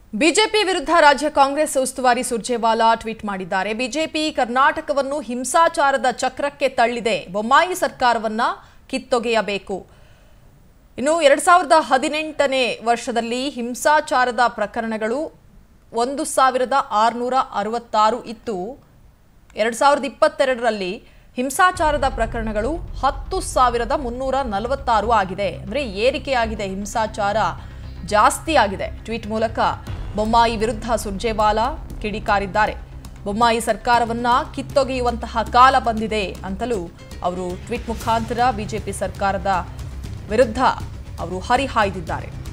BJP ವಿರುದ್ಧ ರಾಜ್ಯ ಕಾಂಗ್ರೆಸ್ ಉಸ್ತುವಾರಿ ಸುರ್ಜೇವಾಲಾ ಟ್ವೀಟ್ ಮಾಡಿದ್ದಾರೆ ಬಿಜೆಪಿ ಕರ್ನಾಟಕವನ್ನು ಹಿಂಸಾಚಾರದ ಚಕ್ರಕ್ಕೆ ತಳ್ಳಿದೆ ಬೊಮ್ಮಾಯಿ ಸರ್ಕಾರವನ್ನ ಕಿತ್ತೊಗೆಯಬೇಕು ಇನ್ನು ಎರಡ್ ಸಾವಿರದ ಹದಿನೆಂಟನೇ ವರ್ಷದಲ್ಲಿ ಹಿಂಸಾಚಾರದ ಪ್ರಕರಣಗಳು ಒಂದು ಸಾವಿರದ ಆರುನೂರ ಅರವತ್ತಾರು ಇತ್ತು ಎರಡ್ ಸಾವಿರದ ಇಪ್ಪತ್ತೆರಡರಲ್ಲಿ ಹಿಂಸಾಚಾರದ ಪ್ರಕರಣಗಳು ಹತ್ತು ಸಾವಿರದ ಮುನ್ನೂರ ನಲವತ್ತಾರು ಆಗಿದೆ ಅಂದರೆ ಏರಿಕೆಯಾಗಿದೆ ಹಿಂಸಾಚಾರ ಜಾಸ್ತಿ ಆಗಿದೆ ಟ್ವೀಟ್ ಮೂಲಕ ಬೊಮ್ಮಾಯಿ ವಿರುದ್ಧ ಸುರ್ಜೇವಾಲಾ ಕಿಡಿಕಾರಿದ್ದಾರೆ ಬೊಮ್ಮಾಯಿ ಸರ್ಕಾರವನ್ನ ಕಿತ್ತೊಗೆಯುವಂತಹ ಕಾಲ ಬಂದಿದೆ ಅಂತಲೂ ಅವರು ಟ್ವೀಟ್ ಮುಖಾಂತರ ಬಿಜೆಪಿ ಸರ್ಕಾರದ ವಿರುದ್ಧ ಅವರು ಹರಿಹಾಯ್ದಿದ್ದಾರೆ